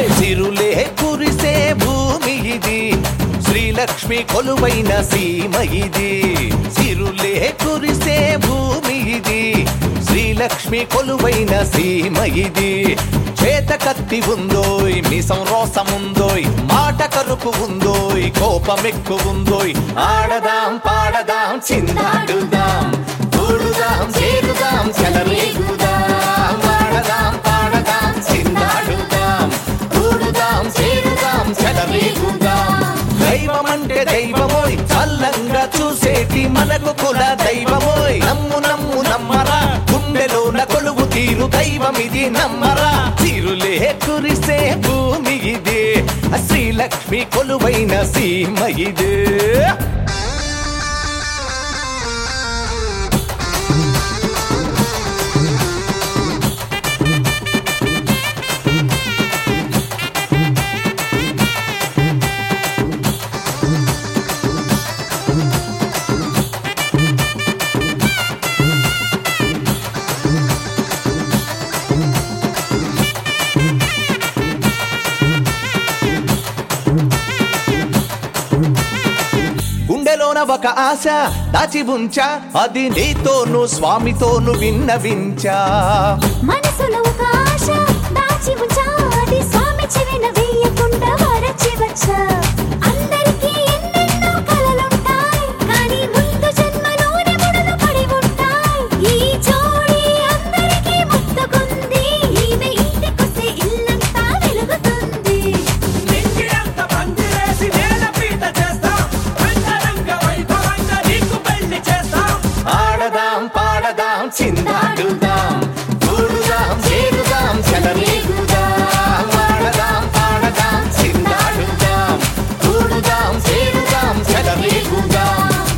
సిరులే కురిసే భూమి ఇది శ్రీలక్ష్మి కొలువైన సీమ ఇది సిరులే కురిసే భూమి ఇది శ్రీలక్ష్మి కొలువైన సీమ ఇది చేత కత్తి ఉందోయ్ మిసం రోసముందోయ్ మాట కరుపు ఉందోయ్ కోపమెక్కు ఉందోయ్ ఆడదాం పాడదాం చిందాడుదాం కూడుదాం చేరుదాం చెలరేగుదాం ఆడదాం పాడదాం చిందాడుదాం కూడుదాం చేరుదాం చెలరేగుదాం దైవం అంటే దైవమోయ్ చల్లంగా చూసేటి మనకు కుల దైవమోయ్ నమ్ము నమ్ము నమ్మరా గుండెలోన కొలువు తీరు దైవం ఇది నమ్మరా తీరులే కురిసే భూమి ఇది శ్రీలక్ష్మి కొలువైన సీమ ఇది గుండెలోన ఒక ఆశ దాచి ఉంచా అది నీతోను స్వామితోను విన్నవించా మనసులో ఒక ఆశ దాచి ఉంచా అది స్వామి చెవిన వేయకుండా వరచి వచ్చా అందరికీ ఎన్నెన్నో కలలుంటాయి కానీ ముందు జన్మలోనే ముడులు పడి ఉంటాయి ఈ జోడి అందరికీ ముక్తకుంది ఈమె ఇంటికొస్తే ఇల్లంతా వెలుగుతుంది నింగిరంత పందిరేసి నేలపీట చేస్తాం అంగరంగ వైభవంగా నీకు పెళ్లి చేస్తాం ఆడదాం పాడదాం చిందాడుదాం కూడుదాం చేరుదాం చెలరేగుదాం ఆడదాం పాడదాం చిందాడుదాం కూడుదాం చేరుదాం చెలరేగుదాం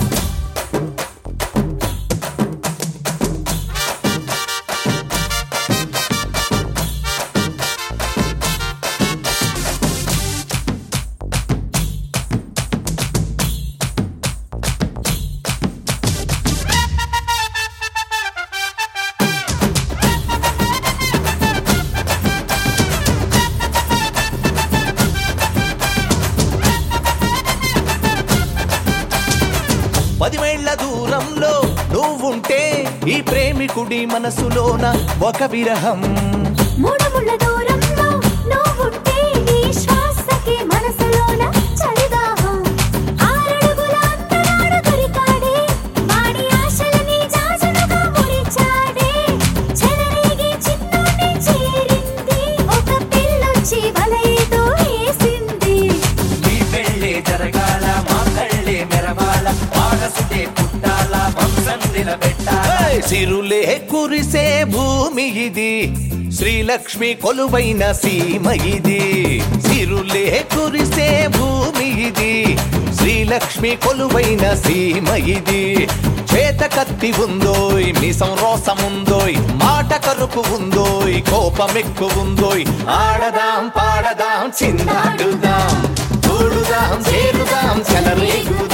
పదివేళ్ల దూరంలో నువ్వుంటే ఈ ప్రేమికుడి మనసులోన ఒక విరహం మూడు ముళ్ళ దూరంలో నువ్వుంటే నీ శ్వాసకి మనసులోన చలిదాహం ఆరడుగుల అంతరాడు దొరికాడే వాడి ఆశలని జాజులుగా మురిచాడే చెలరేగి చిన్నోడి చేరింది ఒక పిల్లొచ్చి వలయతో వేసింది నీ పెళ్ళే జరగాల మా కళ్ళే మెరవాల వారసుడే పుట్టాల వంశం నిలబెట్టాల ఏయ్! సిరులే కురిసే భూమి ఇది శ్రీలక్ష్మి కొలువైన సీమ ఇది సిరులే కురిసే భూమి ఇది శ్రీలక్ష్మి కొలువైన సీమ ఇది చేత కత్తి ఉందోయ్ మిసం రోసముందోయ్ మాట కరుపు ఉందోయ్ కోపమెక్కు ఉందోయ్ ఆడదాం పాడదాం చిందాడుదాం కూడుదాం చేరుదాం చెలరేగుదాం